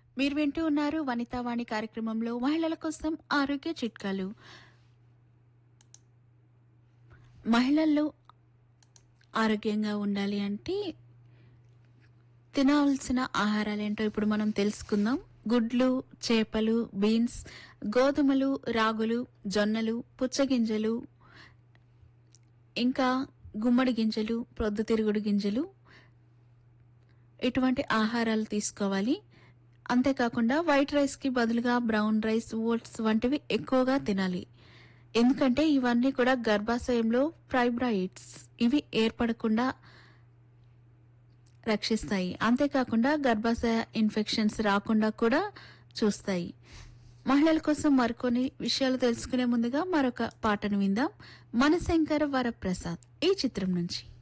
మీరు వింటూ ఉన్నారు వనితావాణి కార్యక్రమంలో మహిళల కోసం ఆరోగ్య చిట్కాలు మహిళల్లో ఆరోగ్యంగా ఉండాలి అంటే తినవలసిన ఆహారాలు ఏంటో ఇప్పుడు మనం తెలుసుకుందాం గుడ్లు చేపలు బీన్స్ గోధుమలు రాగులు జొన్నలు పుచ్చగింజలు ఇంకా గుమ్మడి గింజలు ప్రొద్దుతిరుగుడు గింజలు ఇటువంటి ఆహారాలు తీసుకోవాలి అంతేకాకుండా వైట్ రైస్కి బదులుగా బ్రౌన్ రైస్ ఓట్స్ వంటివి ఎక్కువగా తినాలి ఎందుకంటే ఇవన్నీ కూడా గర్భాశయంలో ఫైబ్రాయిడ్స్ ఇవి ఏర్పడకుండా రక్షిస్తాయి అంతేకాకుండా గర్భాశయ ఇన్ఫెక్షన్స్ రాకుండా కూడా చూస్తాయి మహిళల కోసం మరికొన్ని విషయాలు తెలుసుకునే ముందుగా మరొక పాటను విందాం మనశంకర వరప్రసాద్ ఈ చిత్రం నుంచి